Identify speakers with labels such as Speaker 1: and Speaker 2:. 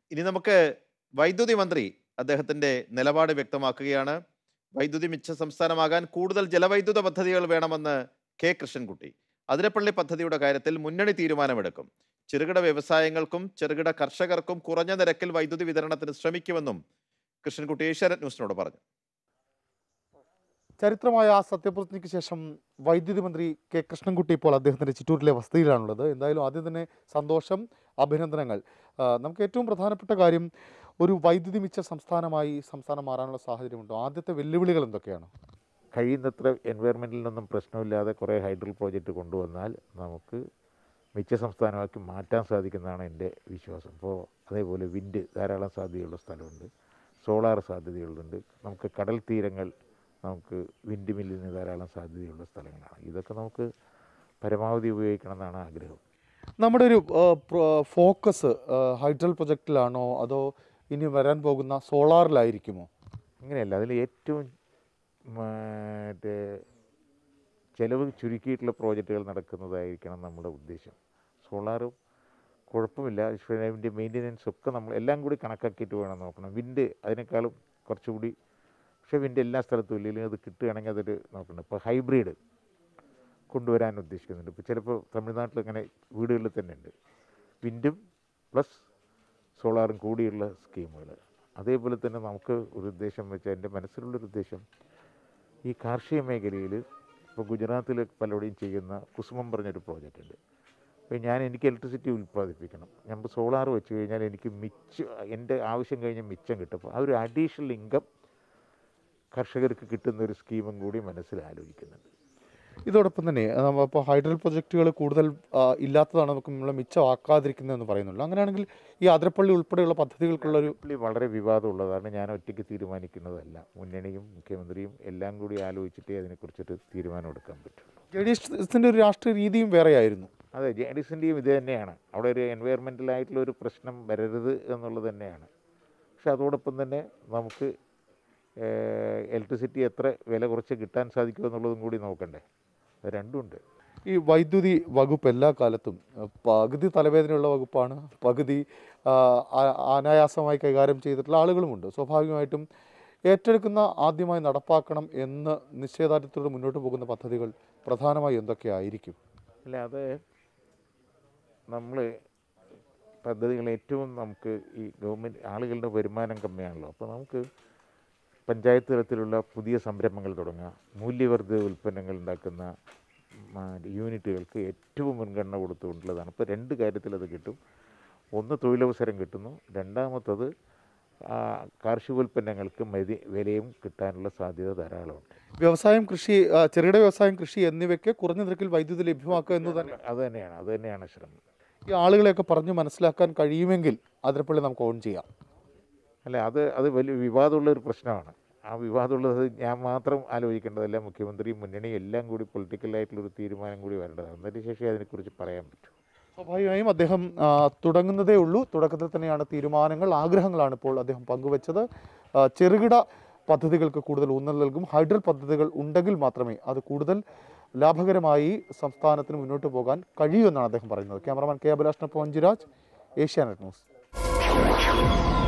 Speaker 1: ഇനി നമുക്ക് വൈദ്യുതി മന്ത്രി അദ്ദേഹത്തിന്റെ നിലപാട് വ്യക്തമാക്കുകയാണ് വൈദ്യുതി മിച്ച സംസ്ഥാനമാകാൻ കൂടുതൽ ജലവൈദ്യുത പദ്ധതികൾ വേണമെന്ന് കെ കൃഷ്ണൻകുട്ടി അതിരപ്പള്ളി പദ്ധതിയുടെ കാര്യത്തിൽ മുന്നണി തീരുമാനമെടുക്കും ചെറുകിട വ്യവസായങ്ങൾക്കും ചെറുകിട കർഷകർക്കും കുറഞ്ഞ നിരക്കിൽ വൈദ്യുതി വിതരണത്തിന് ശ്രമിക്കുമെന്നും കൃഷ്ണൻകുട്ടി ഏഷ്യാനെറ്റ് ന്യൂസിനോട് പറഞ്ഞു
Speaker 2: ചരിത്രമായ ആ സത്യപ്രതിജ്ഞയ്ക്ക് ശേഷം വൈദ്യുതി മന്ത്രി കെ കൃഷ്ണൻകുട്ടി ഇപ്പോൾ അദ്ദേഹത്തിൻ്റെ ചിറ്റൂരിലെ വസതിയിലാണുള്ളത് എന്തായാലും ആദ്യം തന്നെ സന്തോഷം അഭിനന്ദനങ്ങൾ ആ, നമുക്ക് ഏറ്റവും പ്രധാനപ്പെട്ട കാര്യം ഒരു വൈദ്യുതി മിച്ച സംസ്ഥാനമായി സംസ്ഥാനം മാറാനുള്ള സാഹചര്യമുണ്ടോ ആദ്യത്തെ വെല്ലുവിളികൾ എന്തൊക്കെയാണ്
Speaker 3: കഴിയുന്നത്ര എൻവയറമെൻറ്റിലൊന്നും പ്രശ്നമില്ലാതെ കുറേ ഹൈഡ്രൽ പ്രോജക്റ്റ് കൊണ്ടുവന്നാൽ നമുക്ക് മിച്ച സംസ്ഥാനമാക്കി മാറ്റാൻ സാധിക്കുന്നതാണ് എൻ്റെ വിശ്വാസം ഇപ്പോൾ അതേപോലെ വിൻഡ് ധാരാളം സാധ്യതയുള്ള സ്ഥലമുണ്ട് സോളാർ സാധ്യതകളുണ്ട് നമുക്ക് കടൽ തീരങ്ങൾ നമുക്ക് വിൻഡ് മില്ലിന് ധാരാളം സാധ്യതയുള്ള സ്ഥലങ്ങളാണ് ഇതൊക്കെ നമുക്ക് പരമാവധി ഉപയോഗിക്കണം എന്നാണ് ആഗ്രഹം
Speaker 2: നമ്മുടെ ഒരു ആ, പ്ര- ഫോക്കസ് ആ, ഹൈഡ്രൽ പ്രൊജക്റ്റിലാണോ അതോ ഇനി വരാൻ പോകുന്ന സോളാറിലായിരിക്കുമോ
Speaker 3: അങ്ങനെയല്ല അതിൽ ഏറ്റവും മറ്റേ ചിലവ് ചുരുക്കിയിട്ടുള്ള പ്രോജക്റ്റുകൾ നടക്കുന്നതായിരിക്കണം നമ്മുടെ ഉദ്ദേശം സോളാറും കുഴപ്പമില്ല പക്ഷേ അതിൻ്റെ മെയിൻ്റനൻസ് ഒക്കെ നമ്മൾ എല്ലാം കൂടി കണക്കാക്കിയിട്ട് വേണം നോക്കണം വിൻഡ് അതിനേക്കാളും കുറച്ചുകൂടി പക്ഷേ വിൻഡ് എല്ലാ സ്ഥലത്തും ഇല്ലെങ്കിലും അത് കിട്ടുകയാണെങ്കിൽ അതൊരു നോക്കണം ഇപ്പോൾ ഹൈബ്രിഡ് കൊണ്ടുവരാൻ ഉദ്ദേശിക്കുന്നുണ്ട് ഇപ്പോൾ ചിലപ്പോൾ തമിഴ്നാട്ടിൽ ഇങ്ങനെ വീടുകളിൽ തന്നെ ഉണ്ട് വിൻഡും പ്ലസ് സോളാറും കൂടിയുള്ള സ്കീമുകൾ അതേപോലെ തന്നെ നമുക്ക് ഒരു ഉദ്ദേശം വെച്ചാൽ എൻ്റെ മനസ്സിലുള്ളൊരു ഉദ്ദേശം ഈ കാർഷിക മേഖലയിൽ ഇപ്പോൾ ഗുജറാത്തിൽ പലരുടെയും ചെയ്യുന്ന കുസുമം പറഞ്ഞൊരു പ്രോജക്റ്റ് ഉണ്ട് അപ്പോൾ ഞാൻ എനിക്ക് ഇലക്ട്രിസിറ്റി ഉൽപ്പാദിപ്പിക്കണം ഞാൻ സോളാർ വെച്ച് കഴിഞ്ഞാൽ എനിക്ക് മിച്ചം എൻ്റെ ആവശ്യം കഴിഞ്ഞ് മിച്ചം കിട്ടും അപ്പോൾ ആ ഒരു അഡീഷണൽ ഇൻകം കർഷകർക്ക് കിട്ടുന്ന ഒരു സ്കീമും കൂടി മനസ്സിൽ ആലോചിക്കുന്നുണ്ട്
Speaker 2: ഇതോടൊപ്പം തന്നെ ഇപ്പോൾ ഹൈഡ്രൽ പ്രൊജക്റ്റുകൾ കൂടുതൽ ആ, ഇല്ലാത്തതാണ് നമുക്ക് നമ്മളെ മിച്ചമാക്കാതിരിക്കുന്നതെന്ന് പറയുന്നുള്ളൂ അങ്ങനെയാണെങ്കിൽ ഈ അതിരപ്പള്ളി ഉൾപ്പെടെയുള്ള പദ്ധതികൾക്കുള്ള ഒരു
Speaker 3: പുള്ളി വളരെ വിവാദമുള്ളതാണ് ഞാൻ ഒറ്റയ്ക്ക് തീരുമാനിക്കുന്നതല്ല മുന്നണിയും മുഖ്യമന്ത്രിയും എല്ലാം കൂടി ആലോചിച്ചിട്ടേ അതിനെക്കുറിച്ചൊരു തീരുമാനം എടുക്കാൻ പറ്റുള്ളൂ
Speaker 2: ജെ ഡി എസിൻ്റെ ഒരു രാഷ്ട്രീയ രീതിയും വേറെയായിരുന്നു
Speaker 3: അതെ ജെ ഡി എസിൻ്റെയും ഇത് തന്നെയാണ് അവിടെ ഒരു എൻവയറമെൻ്റലായിട്ടുള്ള ഒരു പ്രശ്നം വരരുത് എന്നുള്ളത് തന്നെയാണ് പക്ഷെ അതോടൊപ്പം തന്നെ നമുക്ക് ഇലക്ട്രിസിറ്റി എത്ര വില കുറച്ച് കിട്ടാൻ സാധിക്കും എന്നുള്ളതും കൂടി നോക്കണ്ടേ അത് രണ്ടുമുണ്ട്
Speaker 2: ഈ വൈദ്യുതി വകുപ്പ് എല്ലാ കാലത്തും ആ, പകുതി തലവേദനയുള്ള വകുപ്പാണ് പകുതി ആ, ആ- അനായാസമായി കൈകാര്യം ചെയ്തിട്ടുള്ള ആളുകളുമുണ്ട് സ്വാഭാവികമായിട്ടും ഏറ്റെടുക്കുന്ന ആദ്യമായി നടപ്പാക്കണം എന്ന് നിശ്ചയദാർഢ്യത്തോടെ മുന്നോട്ട് പോകുന്ന പദ്ധതികൾ പ്രധാനമായി എന്തൊക്കെയായിരിക്കും
Speaker 3: അല്ല അത് നമ്മൾ പദ്ധതികൾ ഏറ്റവും നമുക്ക് ഈ ഗവൺമെൻറ് ആളുകളുടെ വരുമാനം കമ്മിയാണല്ലോ അപ്പോൾ നമുക്ക് പഞ്ചായത്ത് തലത്തിലുള്ള പുതിയ സംരംഭങ്ങൾ തുടങ്ങുക മൂല്യവർദ്ധിത ഉൽപ്പന്നങ്ങൾ ഉണ്ടാക്കുന്ന മ, യൂണിറ്റുകൾക്ക് ഏറ്റവും മുൻഗണന കൊടുത്തുകൊണ്ടുള്ളതാണ് ഇപ്പോൾ രണ്ട് കാര്യത്തിൽ അത് കിട്ടും ഒന്ന് തൊഴിലവസരം കിട്ടുന്നു രണ്ടാമത്തത് ആ, കാർഷികോൽപ്പന്നങ്ങൾക്ക് മതി വിലയും കിട്ടാനുള്ള സാധ്യത ധാരാളമുണ്ട്
Speaker 2: വ്യവസായം കൃഷി ആ, ചെറുകിട വ്യവസായം കൃഷി എന്നിവയ്ക്ക് കുറഞ്ഞ നിരക്കിൽ വൈദ്യുതി ലഭ്യമാക്കുക എന്ന് തന്നെ
Speaker 3: അത് തന്നെയാണ് അത് തന്നെയാണ് ശ്രമം
Speaker 2: ഈ ആളുകളെയൊക്കെ പറഞ്ഞ് മനസ്സിലാക്കാൻ കഴിയുമെങ്കിൽ അതിരപ്പള്ളി നമുക്ക് ഓൺ ചെയ്യാം
Speaker 3: അല്ല അത് അത് വലിയ വിവാദമുള്ള ഒരു പ്രശ്നമാണ് ആ വിവാദമുള്ളത് ഞാൻ മാത്രം ആലോചിക്കേണ്ടതല്ല മുഖ്യമന്ത്രിയും മുന്നണിയും എല്ലാം കൂടി പൊളിറ്റിക്കലായിട്ടുള്ളൊരു തീരുമാനം കൂടി വരേണ്ടതാണ് എന്നതിന് ശേഷം അതിനെക്കുറിച്ച് പറയാൻ പറ്റൂ
Speaker 2: സ്വാഭാവികമായും അദ്ദേഹം ആ, തുടങ്ങുന്നതേ ഉള്ളൂ തുടക്കത്തിൽ തന്നെയാണ് തീരുമാനങ്ങൾ ആഗ്രഹങ്ങളാണ് ഇപ്പോൾ അദ്ദേഹം പങ്കുവച്ചത് ആ, ചെറുകിട പദ്ധതികൾക്ക് കൂടുതൽ ഊന്നൽ നൽകും ഹൈഡ്രൽ പദ്ധതികൾ ഉണ്ടെങ്കിൽ മാത്രമേ അത് കൂടുതൽ ലാഭകരമായി സംസ്ഥാനത്തിന് മുന്നോട്ട് പോകാൻ കഴിയൂ എന്നാണ് അദ്ദേഹം പറയുന്നത് ക്യാമറമാൻ കെ അഭിലാഷിനൊപ്പം മഞ്ജുരാജ് ഏഷ്യാനെറ്റ് ന്യൂസ്